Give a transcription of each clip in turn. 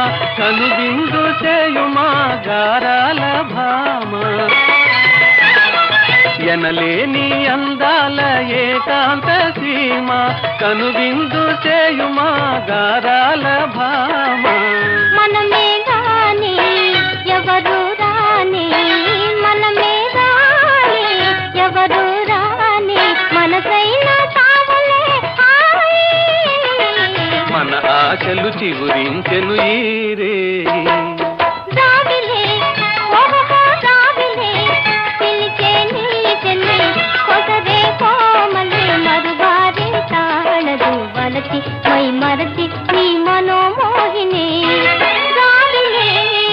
కనువిందు చేయుమా గారాల భామ ఎనలేని అందాల ఏకాంత సీమ కనువిందు చేయుమా గారాల భామ మనమే గాని ఎవరు రాని మనమే గాని ఎవరు రాని మనసైన తావలే హాయి. మన ఆశలు చిగురించెను ఈరే రావిలే ఓహో రావిలే పిలిచే నీ చెల్లి కొసరే కోమలి మరువారి తాళదు వలచి మై మరచి నీ మనోమోహిని రావిలే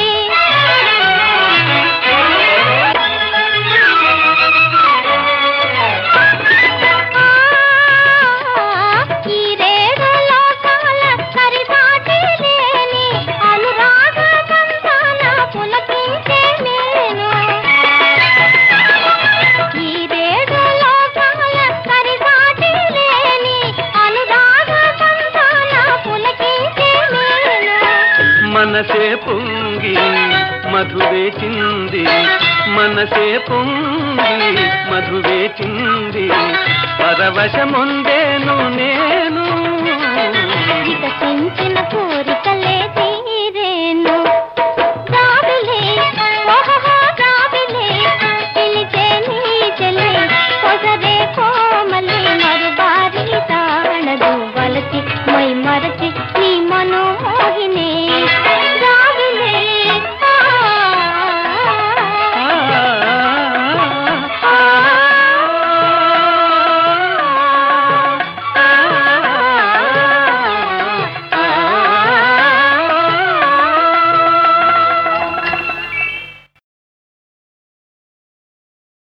ఈ రేడు లోకాల సరిసాటి లేని అనురాగ బంధాన పులకించే నేను ఈ రేడు లోకాల సరిసాటి లేని అనురాగ బంధాన పులకించే నేను మనసే పొంగి మధువే చింది మనసే పొంగి మధువే చింది పరవశముందేను నేను